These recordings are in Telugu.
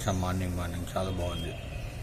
వచ్చాం మార్నింగ్ మార్నింగ్ చాలా బాగుంది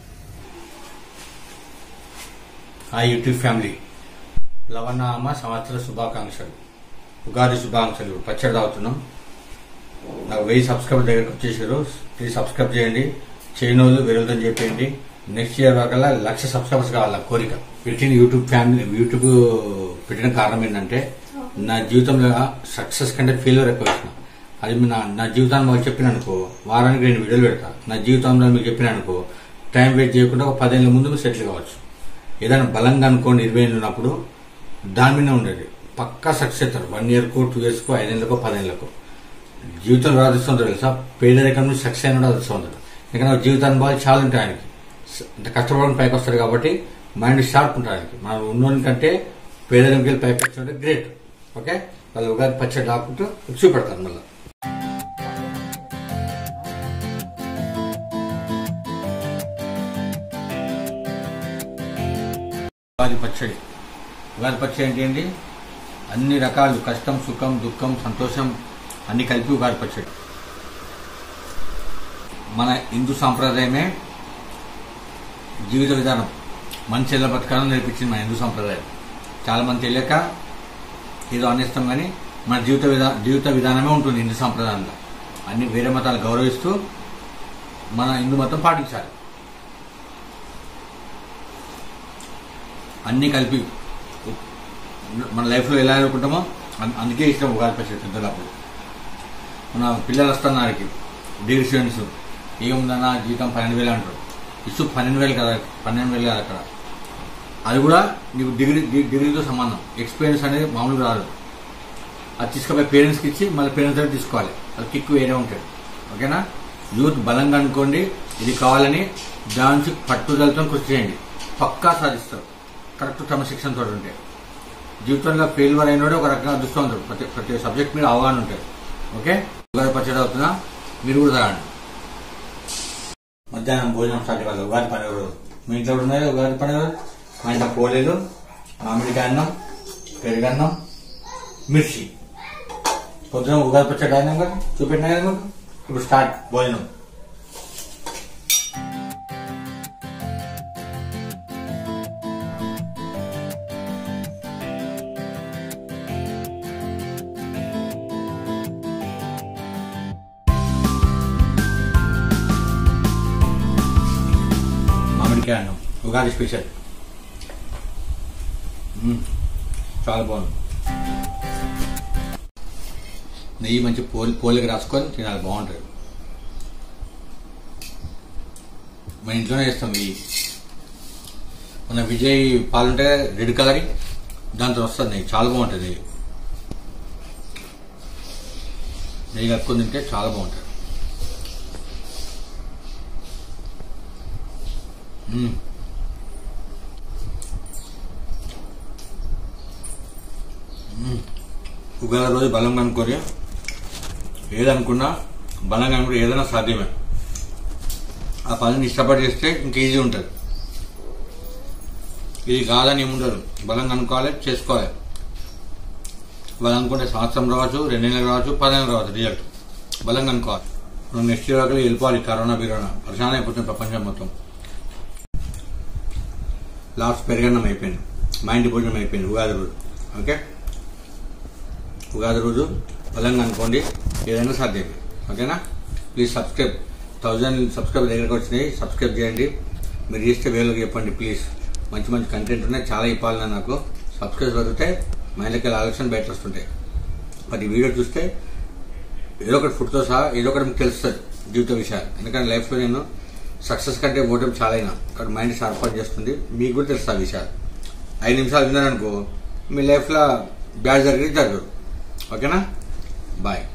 ఆ యూట్యూబ్ ఫ్యామిలీ లవనామ సంవత్సర శుభాకాంక్షలు ఉగాది శుభాకాంక్షలు పచ్చడి తాగుతున్నాం నాకు వెయ్యి సబ్స్క్రైబర్ దగ్గరకు వచ్చేసారు ప్లీజ్ సబ్స్క్రైబ్ చేయండి చేయనోళ్ళు విరోధం చెప్పేయండి నెక్స్ట్ ఇయర్ వరకల్లా లక్ష సబ్స్క్రైబర్స్ కావాలి నా కోరిక పెట్టిన యూట్యూబ్ ఫ్యామిలీ యూట్యూబ్ పెట్టిన కారణం ఏంటంటే నా జీవితంలో సక్సెస్ కంటే ఫెయిల్యూర్ ఎక్కువ వచ్చిన అది నా నా జీవితాన్ని మాకు చెప్పిన అనుకో వారానికి రెండు వీడియోలు పెడతా నా జీవితంలో మీకు చెప్పిన అనుకో టైం వేస్ట్ చేయకుండా ఒక పదేళ్ళ ముందు మీరు సెటిల్ కావచ్చు ఏదైనా బలంగా అనుకోండి ఇరవై ఏళ్ళు ఉన్నప్పుడు దాని మీద ఉండేది పక్కా సక్సెస్ అవుతారు వన్ ఇయర్కో టూ ఇయర్స్కో ఐదేళ్ళకో పదేళ్ళకో జీవితం రాధిస్తుంది తెలుసా పేదరికం నుంచి సక్సెస్ అయిన రాధిస్తుంది ఎందుకంటే జీవిత అనుభవాలు చాలా ఉంటాయి ఆయనకి అంటే కష్టపడడం పైకి వస్తారు కాబట్టి మైండ్ షార్ప్ ఉంటుంది ఆయనకి మనం ఉన్నోని కంటే పేదరికంకి వెళ్ళి పైకి వచ్చి గ్రేట్ ఓకే వాళ్ళు ఉగాది పచ్చడి కాకుంటూ చూపెడతారు మళ్ళీ ఉగాది పచ్చడి ఉగాది పచ్చడి ఏంటి ఏంటి అన్ని రకాలు కష్టం సుఖం దుఃఖం సంతోషం అన్ని కలిపి ఉగాది పచ్చడి మన హిందూ సాంప్రదాయమే జీవిత విధానం మంచి ఎలా బతకాలని నేర్పించింది మన హిందూ సాంప్రదాయం చాలా మంది తెలియక ఏదో అనేస్తాం కానీ మన జీవిత విధా జీవిత విధానమే ఉంటుంది హిందూ సాంప్రదాయంలో అన్ని వేరే మతాలు గౌరవిస్తూ మన హిందూ మతం పాటించాలి అన్నీ కలిపి మన లైఫ్లో ఎలా అనుకుంటామో అం- అందుకే ఇష్టం ఉగాది పచ్చడి పెద్దలప్పుడు మన పిల్లలు వస్తున్నారికి డిగ్రీ స్టూడెంట్స్ ఏముందన్నా జీతం పన్నెండు వేలు అంటారు ఇసు పన్నెండు వేలు కదా పన్నెండు వేలు కదా అక్కడ అది కూడా నీకు డిగ్రీ డి- డిగ్రీతో సమానం ఎక్స్పీరియన్స్ అనేది మామూలుగా రాదు అది తీసుకుపోయి పేరెంట్స్కి ఇచ్చి మళ్ళీ పేరెంట్స్ దగ్గర తీసుకోవాలి అది కిక్ వేరే ఉంటుంది ఓకేనా యూత్ బలంగా అనుకోండి ఇది కావాలని దాని నుంచి పట్టుదలతో కృషి చేయండి పక్కా సాధిస్తారు కరెక్ట్ క్రమశిక్షణతో ఉంటే జీవితంలో ఫెయిల్యూర్ అయినోడే ఒక రకంగా అదృష్టం ఉంటాడు ప్రతి ప్రతి సబ్జెక్ట్ మీద అవగాహన ఉంటుంది ఓకే ఉగాది పచ్చడి అవుతుందా మీరు కూడా తాగండి మధ్యాహ్నం భోజనం స్టార్ట్ ఇవ్వాలి ఉగాది పండుగ రోజు మీ ఇంట్లో కూడా ఉన్నాయి ఉగాది పండుగ రోజు? మా ఇంట్లో పోలేలు మామిడికాయ అన్నం పెరుగన్నం మిర్చి పొద్దున ఉగాది పచ్చడి అయినాం కదా చూపెట్టినా కదా మీకు ఇప్పుడు స్టార్ట్ భోజనం మామిడికాయ అన్నం ఉగాది స్పెషల్ మ్మ్. చాలా బాగుంది నెయ్యి మంచి పోలి పోలికి రాసుకొని తినాలి బాగుంటుంది మన ఇంట్లోనే వేస్తాం నెయ్యి మన విజయ్ పాలు ఉంటే రెడ్ కలర్ దాంతో వస్తుంది నెయ్యి చాలా బాగుంటుంది నెయ్యి నెయ్యి కలుపుకొని తింటే చాలా బాగుంటుంది మ్మ్. మ్మ్. ఉగాది రోజు బలంగా అనుకొని ఏదనుకున్నా బలంగా అనుకుంటే ఏదైనా సాధ్యమే ఆ పనిని ఇష్టపడి చేస్తే ఇంకా ఈజీ ఉంటుంది ఇది కాదని ఏముండదు బలంగా అనుకోవాలి చేసుకోవాలి బలం అనుకుంటే సంవత్సరం రావచ్చు రెండు నెలలు రావచ్చు పది నెలలు రావచ్చు రిజల్ట్ బలంగా అనుకోవాలి మనం నెక్స్ట్ ఇయర్ వరకు వెళ్ళిపోవాలి కరోనా బిరోనా పరిశాన అయిపోతుంది ప్రపంచం మొత్తం లాస్ట్ పెరగన్నం అయిపోయింది మా ఇంటి భోజనం అయిపోయింది ఉగాది రోజు ఓకే ఉగాది రోజు బలంగా అనుకోండి ఏదైనా సాధ్యమే ఓకేనా ప్లీజ్ సబ్స్క్రైబ్ థౌజండ్ సబ్స్క్రైబ్ దగ్గరకు వచ్చినాయి సబ్స్క్రైబ్ చేయండి మీరు చేస్తే వేలకు చెప్పండి ప్లీజ్ మంచి మంచి కంటెంట్ ఉన్నాయి చాలా ఇవ్వాలన్నా నాకు సబ్స్క్రైబ్ దొరికితే మా ఇంటికి ఆలోచన బయట వస్తుంటాయి మరి ఈ వీడియో చూస్తే ఏదో ఒకటి ఫుడ్తో సహా ఏదో ఒకటి మీకు తెలుస్తుంది జీవిత విషయాలు ఎందుకంటే లైఫ్లో నేను సక్సెస్ కంటే ఓటమి చాలా అయినా అక్కడ మైండ్ షార్ప్ అవుట్ చేస్తుంది మీకు కూడా తెలుసు ఆ విషయాలు ఐదు నిమిషాలు విన్నారనుకో మీ లైఫ్లో బ్యాడ్ జరిగేది జరగదు ఓకేనా బాయ్